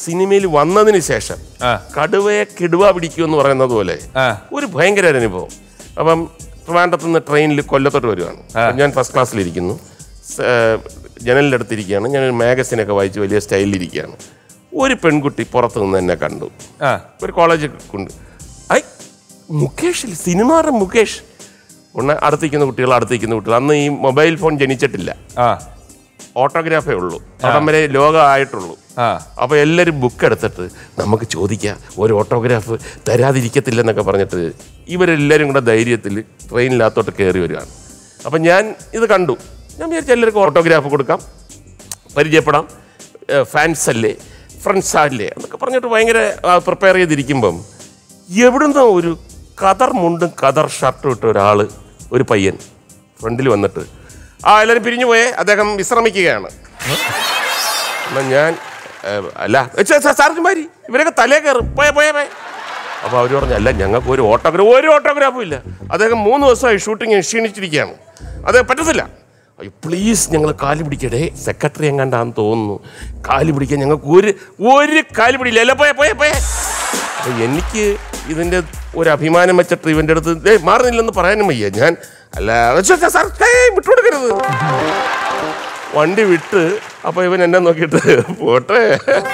സിനിമയിൽ വന്നതിന് ശേഷം ആ. കടുവയെ കിടുവ പിടിക്കുമെന്ന് പറയുന്നത് പോലെ ആ. ഒരു ഭയങ്കര ഒരു അനുഭവം അപ്പം ട്രിവാൻഡ്രത്ത് നിന്ന് ട്രെയിനിൽ കൊല്ലത്തോട്ട് വരുവാണ് ഞാൻ ഫസ്റ്റ് ക്ലാസ്സിലിരിക്കുന്നു സ്- ഏർ ജനലിൻ്റെ അടുത്തിരിക്കുകയാണ് ഞാൻ ഒരു മാഗസിനൊക്കെ വായിച്ച് വലിയ സ്റ്റൈലിലിരിക്കുകയാണ് ഒരു പെൺകുട്ടി പുറത്ത് നിന്ന് എന്നെ കണ്ടു ആ ഒരു കോളേജിൽ കൊണ്ട് ഐ മുകേഷ് സിനിമാരുടെ മുകേഷ് ഉടനെ അടുത്തിരിക്കുന്ന കുട്ടികൾ അടുത്തിരിക്കുന്ന കുട്ടികൾ അന്ന് ഈ മൊബൈൽ ഫോൺ ജനിച്ചിട്ടില്ല ആ ഓട്ടോഗ്രാഫേ ഉള്ളൂ അവിടം വരെ ലോകമായിട്ടുള്ളൂ ആ അപ്പോൾ എല്ലാവരും ബുക്ക് എടുത്തിട്ട് നമുക്ക് ചോദിക്കാം ഒരു ഓട്ടോഗ്രാഫ് തരാതിരിക്കത്തില്ലെന്നൊക്കെ പറഞ്ഞിട്ട് ഇവരെല്ലാവരും കൂടെ ധൈര്യത്തിൽ ട്രെയിനിനകത്തോട്ട് കയറി വരികയാണ് അപ്പം ഞാൻ ഇത് കണ്ടു ഞാൻ വിചാരിച്ചു എല്ലാവർക്കും ഓട്ടോഗ്രാഫ് കൊടുക്കാം പരിചയപ്പെടാം ഫാൻസ് അല്ലേ ഫ്രണ്ട്സ് അല്ലേ എന്നൊക്കെ പറഞ്ഞിട്ട് ഭയങ്കര പ്രിപ്പയർ ചെയ്തിരിക്കുമ്പം എവിടുന്ന് ഒരു കതർ മുണ്ടും കതർ ഷർട്ടും ഇട്ട ഒരാൾ ഒരു പയ്യൻ ഫ്രണ്ടിൽ വന്നിട്ട് ആ എല്ലാവരും പിരിഞ്ഞു പോയേ അദ്ദേഹം വിശ്രമിക്കുകയാണ് എന്നാ ഞാൻ ഏഹ്, അല്ല സാർജുമാരി ഇവരൊക്കെ തലേ കയറും പോയെ പോയെ പോയെ അപ്പോൾ അവർ പറഞ്ഞു അല്ല ഞങ്ങൾക്ക് ഒരു ഓട്ടോഗ്രാഫ് ഒരു ഓട്ടോഗ്രാഫും ഇല്ല അദ്ദേഹം മൂന്ന് ദിവസമായി ഷൂട്ടിങ് ക്ഷീണിച്ചിരിക്കുകയാണ് അത് പറ്റത്തില്ല അയ്യോ പ്ലീസ് ഞങ്ങൾ കാല് പിടിക്കടേ സെക്രട്ടറി എങ്ങാണ്ടാന്ന് തോന്നുന്നു കാല് പിടിക്കാൻ ഞങ്ങൾക്ക് ഒരു ഒരു കാല് പിടിയില്ല അല്ല പോയെ പോയെ പോയെ അപ്പോൾ എനിക്ക് ഇതിൻ്റെ ഒരു അഭിമാനം വെച്ചിട്ട് ഇവൻ്റെ അടുത്ത് ദേ മാറുന്നില്ലെന്ന് പറയാനും വയ്യ ഞാൻ അല്ല ശ്ശെ, ശ്ശെ, സാർ ഏയ്, വിട്ടുകൊടുക്കരുത് വണ്ടി വിട്ട് അപ്പൊ ഇവൻ എന്നെ നോക്കിയിട്ട് പോട്ടെ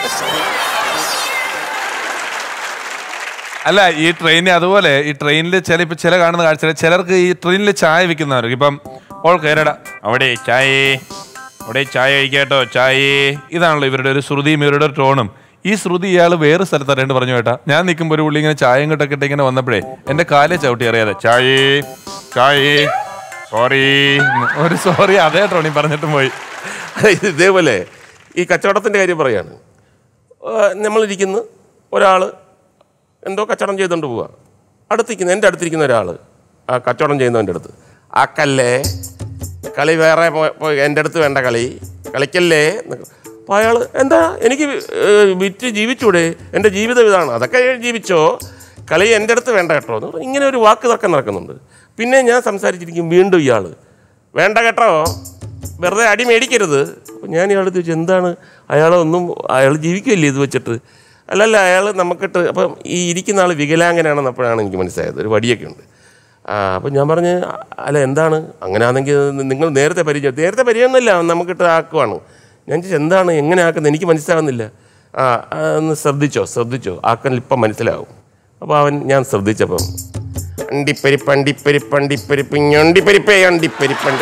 അല്ല ഈ ട്രെയിനിൽ അതുപോലെ ഈ ട്രെയിനിൽ ചില ഇപ്പൊ ചില കാണുന്ന കാഴ്ച ചിലർക്ക് ഈ ട്രെയിനിൽ ചായ വിൽക്കുന്നവർക്ക് ഇപ്പം ഓൾ കയറട അവിടെ ചായ അവിടെ ചായ കഴിക്കാട്ടോ ചായ ഇതാണല്ലോ ഇവരുടെ ഒരു ശ്രുതിയും ഇവരുടെ ഒരു ടോണും ഈ ശ്രുതി ഇയാൾ വേറെ സ്ഥലത്ത് അറിയാണ്ട് പറഞ്ഞു കേട്ടാ ഞാൻ നിൽക്കുമ്പോൾ ഒരു പുള്ളി ഇങ്ങനെ ചായം കിട്ടൊക്കെ ഇട്ട് ഇങ്ങനെ വന്നപ്പോഴേ എന്റെ കാലെ ചവിട്ടി അറിയാതെ ചായ ചായ സോറി ഒരു സോറി അതേ ടോണി പറഞ്ഞിട്ടും പോയി ഇത് ഇതേപോലെ ഈ കച്ചവടത്തിന്റെ കാര്യം പറയാണ് ഏഹ് നമ്മളിരിക്കുന്നു ഒരാൾ എന്തോ കച്ചവടം ചെയ്തുകൊണ്ട് പോവുക അടുത്തിരിക്കുന്ന എൻ്റെ അടുത്തിരിക്കുന്ന ഒരാൾ ആ കച്ചവടം ചെയ്യുന്നവൻ്റെ അടുത്ത് ആക്കല്ലേ കളി വേറെ പോ- പോയി എൻ്റെ അടുത്ത് വേണ്ട കളി കളിക്കല്ലേ എന്നൊക്കെ. അപ്പോൾ അയാൾ എന്താ എനിക്ക് ഏഹ്, വിറ്റ് ജീവിച്ചൂടെ എൻ്റെ ജീവിതം ഇതാണ് അതൊക്കെ ജീവിച്ചോ കളി എൻ്റെ അടുത്ത് വേണ്ട കേട്ടോ എന്ന് പറഞ്ഞ് ഇങ്ങനെ ഒരു വാക്ക് തർക്കം നടക്കുന്നുണ്ട് പിന്നെ ഞാൻ സംസാരിച്ചിരിക്കും വീണ്ടും ഇയാൾ വേണ്ട കേട്ടോ വെറുതെ അടി മേടിക്കരുത് അപ്പം ഞാൻ ഇയാൾ ചോദിച്ചു എന്താണ് അയാളൊന്നും അയാൾ ജീവിക്കില്ലേ ഇത് വെച്ചിട്ട് അല്ലല്ല അയാൾ നമുക്കിട്ട് അപ്പം ഈ ഇരിക്കുന്ന ആൾ വികലാംഗനാണെന്ന് അപ്പോഴാണ് എനിക്ക് മനസ്സിലായത് ഒരു വടിയൊക്കെ ഉണ്ട് ആ അപ്പം ഞാൻ പറഞ്ഞ് അല്ല എന്താണ് അങ്ങനെയാണെങ്കിൽ നിങ്ങൾ നേരത്തെ പരിചയം നേരത്തെ പരിചയമൊന്നുമില്ല നമുക്കിട്ട് ആക്കുവാണ് ഞാൻ ചോദിച്ചു എന്താണ് എങ്ങനെ ആക്കുന്നത് എനിക്ക് മനസ്സിലാവുന്നില്ല ആ ആ, ഒന്ന് ശ്രദ്ധിച്ചോ ശ്രദ്ധിച്ചോ ആക്കാൻ ഇപ്പം മനസ്സിലാവും അപ്പോൾ അവൻ ഞാൻ ശ്രദ്ധിച്ചപ്പം അണ്ടിപ്പരിപ്പ് അണ്ടിപ്പരിപ്പ് അണ്ടിപ്പരിപ്പ് ഞൊണ്ടിപ്പരിപ്പേ അണ്ടിപ്പരിപ്പണ്ടി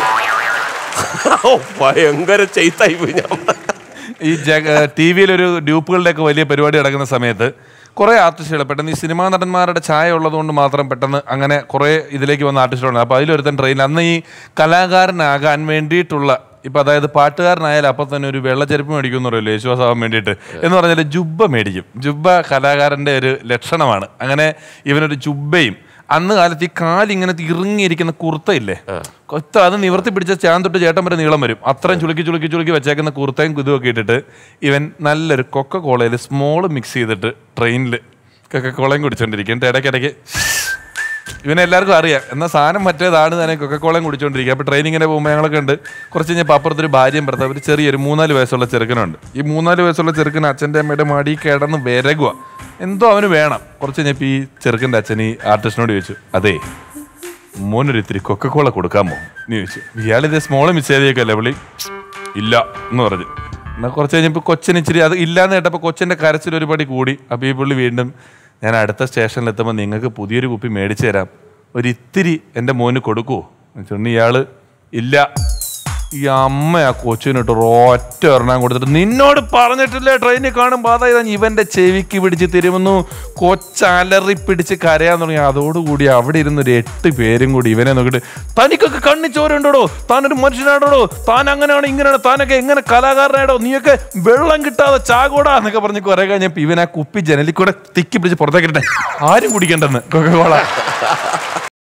ഓ ഭയങ്കര ചെയ്ത്തായി പോയി ഞാൻ ഈ ടി വിയിൽ ഒരു ഡ്യൂപ്പുകളുടെ ഒക്കെ വലിയ പരിപാടി നടക്കുന്ന സമയത്ത് കുറെ ആർട്ടിസ്റ്റുകൾ പെട്ടെന്ന് ഈ സിനിമാ നടന്മാരുടെ ഛായ ഉള്ളതുകൊണ്ട് മാത്രം പെട്ടെന്ന് അങ്ങനെ കുറെ ഇതിലേക്ക് വന്ന ആർട്ടിസ്റ്റുകളുണ്ട് അപ്പോൾ അതിലൊരുത്തൻ ട്രെയിനിൽ അന്ന് ഈ കലാകാരനാകാൻ വേണ്ടിയിട്ടുള്ള ഇപ്പൊ അതായത് പാട്ടുകാരനായാലും അപ്പം തന്നെ ഒരു വെള്ളച്ചെരുപ്പ് മേടിക്കും പറയല്ലോ യേശുവാസാവാൻ വേണ്ടിയിട്ട് എന്ന് പറഞ്ഞാൽ ജുബ്ബ മേടിക്കും ജുബ്ബ കലാകാരന്റെ ഒരു ലക്ഷണമാണ് അങ്ങനെ ഇവനൊരു ജുബ്ബയും അന്ന് കാലത്ത് ഈ കാലിങ്ങനെ ഇറങ്ങിയിരിക്കുന്ന കുർത്തയില്ലേ കൊത്ത അത് നിവർത്തി പിടിച്ച ചാൻ തൊട്ട് ചേട്ടൻ വരെ നീളം വരും അത്രയും ചുളുക്കി ചുളുക്കി ചുളുക്കി വെച്ചേക്കുന്ന കുർത്തയും ഇതുമൊക്കെ ഇട്ടിട്ട് ഇവൻ നല്ലൊരു കൊക്ക കോളയിൽ സ്മോൾ മിക്സ് ചെയ്തിട്ട് ട്രെയിനിൽ കൊക്ക കോളയും കുടിച്ചോണ്ടിരിക്കും എന്നിട്ട് ഇടയ്ക്കിടയ്ക്ക് ഇവനെ എല്ലാവർക്കും അറിയാം എന്നാൽ സാധനം മറ്റേതാണ് തന്നെ കൊക്കക്കോളയും കുടിച്ചോണ്ടിരിക്കുക അപ്പോൾ ട്രെയിൻ ഇങ്ങനെ പോകുമ്പോൾ ഞങ്ങളൊക്കെ ഉണ്ട് കുറച്ച് കഴിഞ്ഞപ്പോൾ അപ്പുറത്തൊരു ഭാര്യയും ഭർത്താവ് ഒരു ചെറിയൊരു മൂന്നാല് വയസ്സുള്ള ചെറുക്കനുണ്ട് ഈ മൂന്നാല് വയസ്സുള്ള ചെറുക്കൻ അച്ഛൻ്റെ അമ്മയുടെ മടി കിടന്ന് വിരകുക എന്തോ അവന് വേണം കുറച്ച് കഴിഞ്ഞപ്പോൾ ഈ ചെറുക്കൻ്റെ അച്ഛൻ ഈ ആർട്ടിസ്റ്റിനോട് ചോദിച്ചു അതെ മോനൊരു ഇത്തിരി കൊക്കക്കോള കൊടുക്കാമോ എന്ന് ചോദിച്ചു ഇയാളിത് സ്മോൾ മിസ് ചെയ്തേക്കല്ലേ പുള്ളി ഇല്ല എന്ന് പറഞ്ഞു എന്നാൽ കുറച്ച് കഴിഞ്ഞപ്പോൾ കൊച്ചിന് ഇച്ചിരി അത് ഇല്ലാന്ന് കേട്ടപ്പോൾ കൊച്ചിൻ്റെ കരച്ചിൽ ഒരു പടി കൂടി അപ്പോൾ ഈ പുള്ളി വീണ്ടും ഞാൻ അടുത്ത സ്റ്റേഷനിൽ എത്തുമ്പോൾ നിങ്ങൾക്ക് പുതിയൊരു കുപ്പി മേടിച്ചു തരാം ഒരു ഇത്തിരി എൻ്റെ മോന് കൊടുക്കുമോ ചോദിച്ചു ഇയാള് ഇല്ല ഈ അമ്മ ആ കൊച്ചിനിട്ട് ഒറ്റ ഒരെണ്ണം കൊടുത്തിട്ട് നിന്നോട് പറഞ്ഞിട്ടില്ലേ ട്രെയിനിൽ കാണുമ്പോൾ അതായത് ഇവന്റെ ചെവിക്ക് പിടിച്ച് തിരുമുന്നു കൊച്ചലറി പിടിച്ച് കരയാൻ തുടങ്ങി അതോടുകൂടി അവിടെ ഇരുന്ന് ഒരു എട്ട് പേരും കൂടി ഇവനെ നോക്കിയിട്ട് തനിക്കൊക്കെ കണ്ണി ചോരുണ്ടോടോ താനൊരു മനുഷ്യനാടോടോ താൻ അങ്ങനെയാണ് ഇങ്ങനെയാണ് താനൊക്കെ എങ്ങനെ കലാകാരനായിടോ നീയൊക്കെ വെള്ളം കിട്ടാതെ ചാകോടാ എന്നൊക്കെ പറഞ്ഞ് കുറെ കഴിഞ്ഞപ്പോൾ ഇവൻ ആ കുപ്പി ജനലിൽ കൂടെ തിക്കി പിടിച്ച് പുറത്തേക്കിട്ടെ ആരും കുടിക്കണ്ടെന്ന് കൊക്കക്കോള